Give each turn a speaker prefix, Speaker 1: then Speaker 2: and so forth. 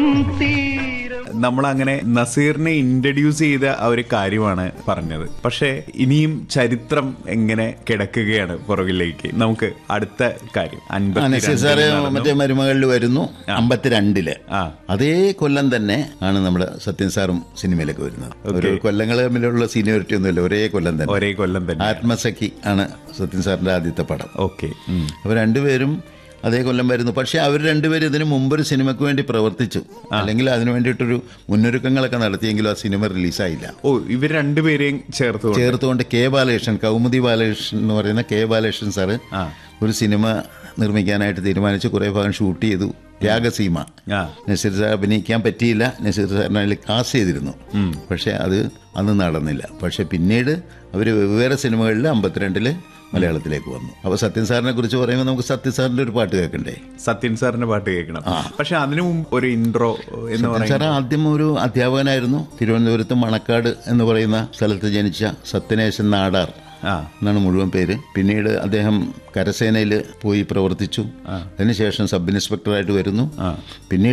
Speaker 1: തീരം
Speaker 2: നമ്മളങ്ങനെ നസീറിനെ ഇൻട്രഡ്യൂസ് ചെയ്ത ആ ഒരു കാര്യമാണ് പറഞ്ഞത് പക്ഷേ ഇനിയും ചരിത്രം എങ്ങനെ കിടക്കുകയാണ് പുറകിലേക്ക് നമുക്ക് അടുത്ത കാര്യം
Speaker 3: ആ, നസീർ സാറ്
Speaker 2: അൻപത്തിരണ്ടിൽ
Speaker 3: മറ്റേ മരുമകളിൽ വരുന്നു അമ്പത്തിരണ്ടില്
Speaker 2: ആ.
Speaker 3: അതേ കൊല്ലം തന്നെ ആണ് നമ്മുടെ സത്യൻ സാറും സിനിമയിലേക്ക് വരുന്നത് ഒരു കൊല്ലങ്ങൾ തമ്മിലുള്ള സീനിയോറിറ്റി ഒന്നുമില്ല ഒരേ കൊല്ലം തന്നെ
Speaker 2: ഒരേ കൊല്ലം തന്നെ
Speaker 3: ആത്മസഖി ആണ് സത്യൻ സാറിന്റെ ആദ്യത്തെ പടം
Speaker 2: ഓക്കെ
Speaker 3: അവർ രണ്ടുപേരും അതേ കൊല്ലം വരുന്നു പക്ഷെ അവർ രണ്ടുപേരും ഇതിനു മുമ്പൊരു സിനിമയ്ക്ക് വേണ്ടി പ്രവർത്തിച്ചു അല്ലെങ്കിൽ അതിനു വേണ്ടിയിട്ടൊരു മുന്നൊരുക്കങ്ങളൊക്കെ നടത്തിയെങ്കിലും ആ സിനിമ റിലീസായില്ല
Speaker 2: ഓ ഇവർ രണ്ടുപേരെയും ചേർത്ത് കൊണ്ട്.
Speaker 3: ചേർത്തുകൊണ്ട് കെ ബാലകൃഷ്ണൻ കൗമുദി ബാലകൃഷ്ണൻ എന്ന് പറയുന്ന കെ ബാലകൃഷ്ണൻ സാറ്
Speaker 2: ആ.
Speaker 3: ഒരു സിനിമ നിർമ്മിക്കാനായിട്ട് തീരുമാനിച്ചു കുറേ ഭാഗം ഷൂട്ട് ചെയ്തു ത്യാഗസീമ
Speaker 2: ആ
Speaker 3: നസീർ സാർ അഭിനയിക്കാൻ പറ്റിയില്ല നസീർ സാറിനെ അതിൽ കാസ്റ്റ് ചെയ്തിരുന്നു പക്ഷെ അത് അന്ന് നടന്നില്ല പക്ഷെ പിന്നീട് അവർ വെവ്വേറെ സിനിമകളിൽ അമ്പത്തിരണ്ടില് മലയാളത്തിലേക്ക് വന്നു അപ്പോൾ സത്യൻ സാറിനെ കുറിച്ച് പറയുമ്പോൾ നമുക്ക് സത്യൻ സാറിന്റെ ഒരു പാട്ട് കേൾക്കണ്ടേ
Speaker 2: സത്യൻ സാറിന്റെ പാട്ട് കേൾക്കണം പക്ഷെ അതിനു മുമ്പ് ഒരു ഇൻട്രോ എന്ന്
Speaker 3: സത്യൻ സാർ
Speaker 2: പറയുന്നത്
Speaker 3: ആദ്യം ഒരു അധ്യാപകനായിരുന്നു തിരുവനന്തപുരത്ത് മണക്കാട് എന്ന് പറയുന്ന സ്ഥലത്ത് ജനിച്ച സത്യനേശൻ നാടാർ
Speaker 2: ആ
Speaker 3: എന്നാണ് മുഴുവൻ പേര് പിന്നീട് അദ്ദേഹം കരസേനയിൽ പോയി പ്രവർത്തിച്ചു അതിനുശേഷം സബ് ഇൻസ്പെക്ടറായിട്ട് വരുന്നു പിന്നീട്